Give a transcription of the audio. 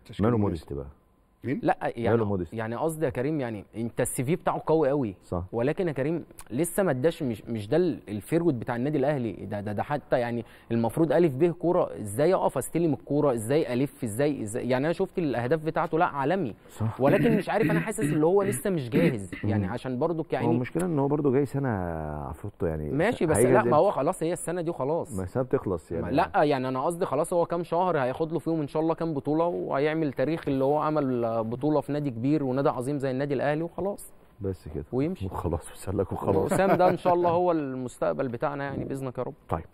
التشكيل ماله المناسب. موديست بقى مين؟ لا ماله يعني موديست؟ يعني قصدي يا كريم يعني انت السي في بتاعه قوي قوي صح ولكن يا كريم لسه ما اداش مش, مش ده ال- الفيرود بتاع النادي الاهلي ده ده, ده حتى يعني المفروض الف به كوره ازاي اقف استلم الكوره ازاي الف ازاي, ازاي يعني انا شفت الاهداف بتاعته لا عالمي صح ولكن مش عارف انا حاسس اللي هو لسه مش جاهز يعني عشان برضك هو يعني المشكله ان هو برضه جاي سنه عفروتو يعني ماشي بس هيجي لا زي- ما هو خلاص هي السنه دي وخلاص ما السنه بتخلص ما- يعني لا يعني انا قصدي خلاص هو كام شهر هياخد له فيهم ان شاء الله كام بطوله وهيعمل تاريخ اللي هو عمل بطوله في نادي كبير ونادي عظيم زي النادي الاهلي وخلاص بس كده ويمشي وخلاص وسلك وخلاص وسام ده ان شاء الله هو المستقبل بتاعنا يعني باذنك يا رب طيب